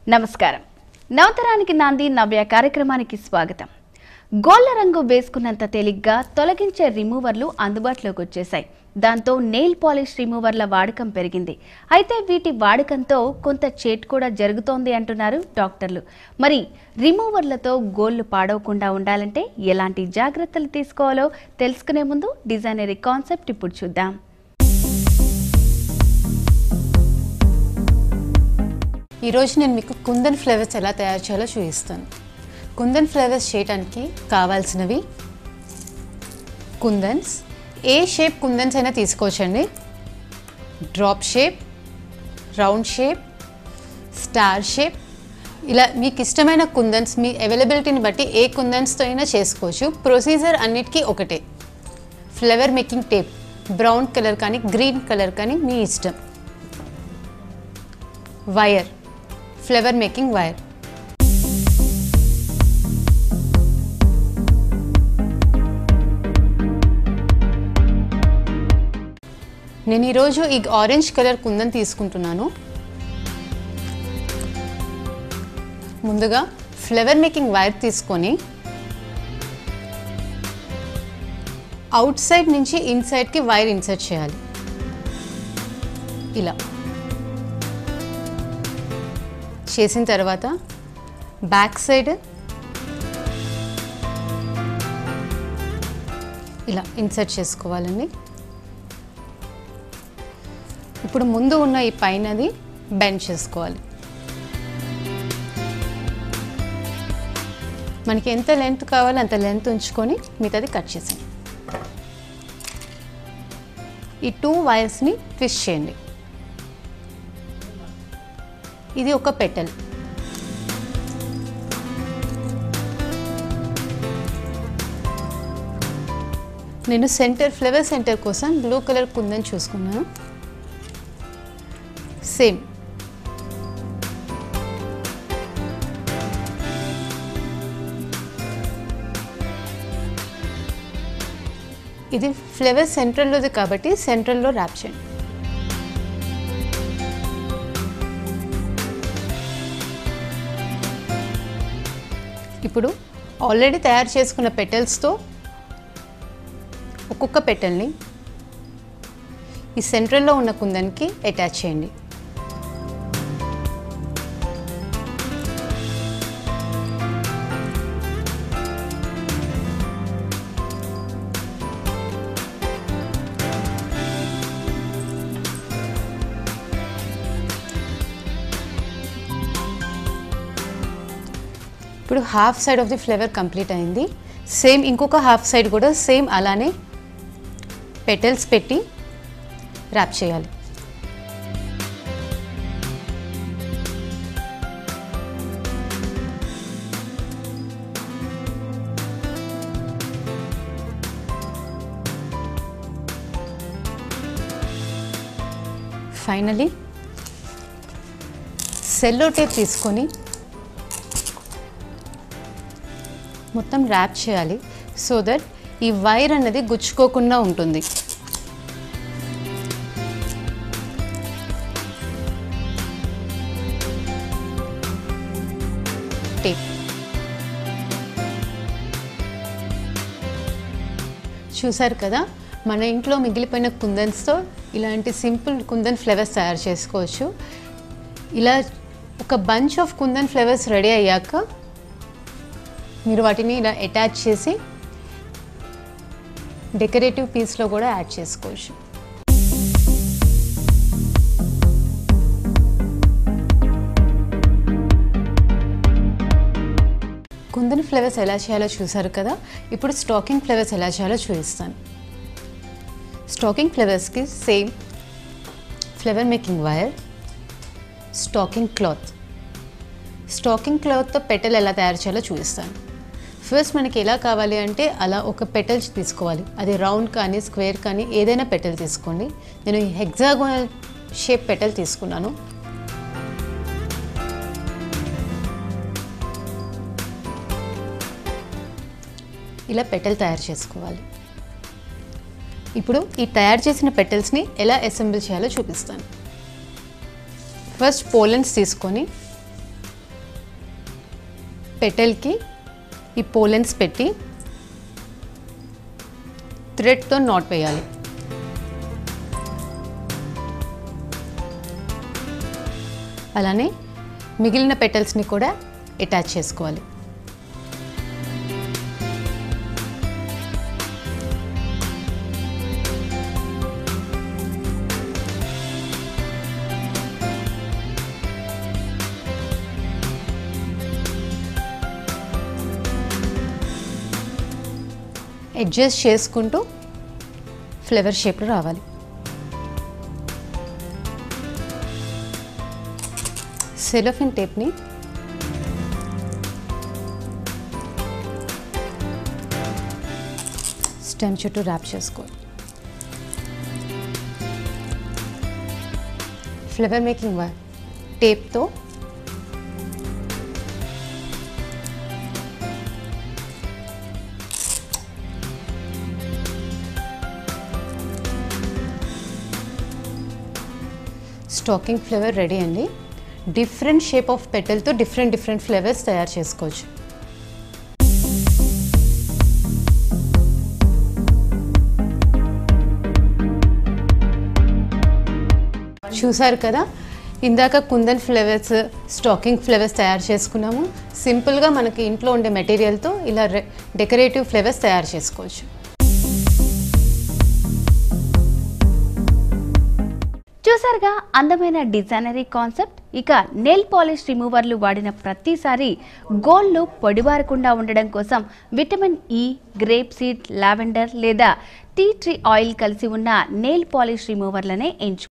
నమస్కారం నవతరానికి నాంది నవ్య కార్యక్రమానికి స్వాగతం గోళ్ల రంగు వేసుకున్నంత తేలిగ్గా తొలగించే రిమూవర్లు అందుబాటులోకి వచ్చేశాయి దాంతో నెయిల్ పాలిష్ రిమూవర్ల వాడకం పెరిగింది అయితే వీటి వాడకంతో కొంత చేట్ కూడా జరుగుతోంది అంటున్నారు డాక్టర్లు మరి రిమూవర్లతో గోళ్లు పాడవకుండా ఉండాలంటే ఎలాంటి జాగ్రత్తలు తీసుకోవాలో తెలుసుకునే ముందు డిజైనరీ కాన్సెప్ట్ ఇప్పుడు చూద్దాం ఈరోజు నేను మీకు కుందన్ ఫ్లేవర్స్ ఎలా తయారు చేయాలో చూపిస్తాను కుందన్ ఫ్లేవర్స్ చేయడానికి కావాల్సినవి కుందన్స్ ఏ షేప్ కుందన్స్ అయినా తీసుకోవచ్చండి drop shape round shape star shape ఇలా మీకు ఇష్టమైన కుందన్స్ మీ అవైలబిలిటీని బట్టి ఏ కుందన్స్తో అయినా చేసుకోవచ్చు ప్రొసీజర్ అన్నిటికీ ఒకటే flower making tape brown colour కానీ గ్రీన్ కలర్ కానీ మీ ఇష్టం వైర్ ఫ్లేవర్ మేకింగ్ వైర్ నేను ఈరోజు ఈ ఆరెంజ్ కలర్ కుందన్ తీసుకుంటున్నాను ముందుగా ఫ్లేవర్ మేకింగ్ వైర్ తీసుకొని అవుట్ సైడ్ నుంచి ఇన్సైడ్కి వైర్ ఇన్సర్ట్ చేయాలి ఇలా చేసిన తర్వాత బ్యాక్ సైడ్ ఇలా ఇన్సర్ట్ చేసుకోవాలండి ఇప్పుడు ముందు ఉన్న ఈ పైనది బెండ్ చేసుకోవాలి మనకి ఎంత లెంత్ కావాలో అంత లెంత్ ఉంచుకొని మిగతాది కట్ చేసాం ఈ టూ వైర్స్ని ట్విస్ట్ చేయండి ఇది ఒక పెటల్ నేను సెంటర్ ఫ్లేవర్ సెంటర్ కోసం బ్లూ కలర్ కుందని చూసుకున్నాను సేమ్ ఇది ఫ్లేవర్ సెంట్రల్లోది కాబట్టి సెంట్రల్లో ర్యాప్ చేయండి ఇప్పుడు ఆల్రెడీ తయారు చేసుకున్న పెటల్స్తో ఒక్కొక్క పెటల్ని ఈ సెంట్రల్లో ఉన్న కుందన్కి అటాచ్ చేయండి ఇప్పుడు half side of the flower complete అయింది సేమ్ ఇంకొక హాఫ్ సైడ్ కూడా సేమ్ అలానే పెటల్స్ పెట్టి ర్యాప్ చేయాలి ఫైనలీ సెల్లో టేప్ తీసుకొని మొత్తం ర్యాప్ చేయాలి సో దట్ ఈ వైర్ అనేది గుచ్చుకోకుండా ఉంటుంది టేప్ చూసారు కదా మన ఇంట్లో మిగిలిపోయిన కుందన్స్తో ఇలాంటి సింపుల్ కుందన్ ఫ్లేవర్స్ తయారు చేసుకోవచ్చు ఇలా ఒక bunch of kundan flowers ready అయ్యాక మీరు వాటిని ఇలా అటాచ్ చేసి డెకరేటివ్ పీస్లో కూడా యాడ్ చేసుకోవచ్చు కుందన్ ఫ్లేవర్స్ ఎలా చేయాలో చూసారు కదా ఇప్పుడు స్టాకింగ్ ఫ్లేవర్స్ ఎలా చేయాలో చూపిస్తాను స్టాకింగ్ ఫ్లేవర్స్కి same flower making wire stocking cloth stocking క్లాత్తో పెటల్ ఎలా తయారు చేయాలో చూపిస్తాను ఫస్ట్ మనకి ఎలా కావాలి అంటే అలా ఒక పెటల్ తీసుకోవాలి అది రౌండ్ కానీ స్క్వేర్ కానీ ఏదైనా పెటల్ తీసుకోండి నేను హెగ్జాగోనల్ షేప్ పెటల్ తీసుకున్నాను ఇలా పెటల్ తయారు చేసుకోవాలి ఇప్పుడు ఈ తయారు చేసిన పెటల్స్ని ఎలా అసెంబుల్ చేయాలో చూపిస్తాను ఫస్ట్ పోలెన్స్ తీసుకొని పెటల్కి ఈ పోలెన్స్ పెట్టి థ్రెడ్తో నాట్ వేయాలి అలానే మిగిలిన పెటల్స్ని కూడా అటాచ్ చేసుకోవాలి అడ్జస్ట్ చేసుకుంటూ ఫ్లేవర్ షేప్లో రావాలి సెలోఫిన్ టేప్ని స్టెమ్ చుట్టూ ర్యాప్ చేసుకోవాలి ఫ్లేవర్ మేకింగ్ వా టేప్తో స్టాకింగ్ ఫ్లేవర్ రెడీ అండి డిఫరెంట్ షేప్ ఆఫ్ పెటల్తో డిఫరెంట్ డిఫరెంట్ ఫ్లేవర్స్ తయారు చేసుకోవచ్చు చూసారు కదా ఇందాక కుందన్ ఫ్లేవర్స్ స్టాకింగ్ ఫ్లేవర్స్ తయారు చేసుకున్నాము సింపుల్గా మనకి ఇంట్లో ఉండే మెటీరియల్తో ఇలా డెకరేటివ్ ఫ్లేవర్స్ తయారు చేసుకోవచ్చు చూసారుగా అందమైన డిజైనరీ కాన్సెప్ట్ ఇక నెయిల్ పాలిష్ రిమూవర్లు వాడిన ప్రతిసారి గోల్డ్లు పొడిబారకుండా ఉండడం కోసం vitamin E grape seed lavender లేదా టీ ట్రీ ఆయిల్ కలిసి ఉన్న నెయిల్ పాలిష్ రిమూవర్లనే ఎంచు